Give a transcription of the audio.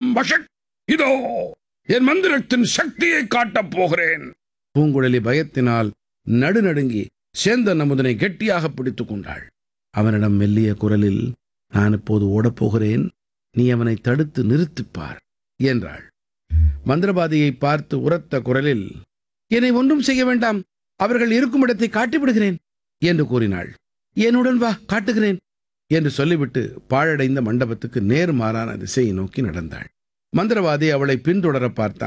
வஷட் இதோ என் மந்திரத்தின் சக்தியை காட்டப் போகிறேன் பூங்குழலி பயத்தினால் நடுநடுங்கி சேந்தன் அமுதனை கெட்டியாக பிடித்துக் கொண்டாள் அவனிடம் மெல்லிய குரலில் நான் இப்போது ஓடப்போகிறேன் நீ அவனை தடுத்து நிறுத்திப்பார் என்றாள் மந்திரவாதியை பார்த்து உரத்த குரலில் என்னை ஒன்றும் செய்ய வேண்டாம் அவர்கள் இருக்கும் இடத்தை காட்டிவிடுகிறேன் என்று கூறினாள் என்னுடன் வா காட்டுகிறேன் என்று சொல்லிவிட்டு பாழடைந்த மண்டபத்துக்கு நேர்மாறான திசையை நோக்கி நடந்தாள் மந்திரவாதி அவளை பின்தொடர பார்த்தான்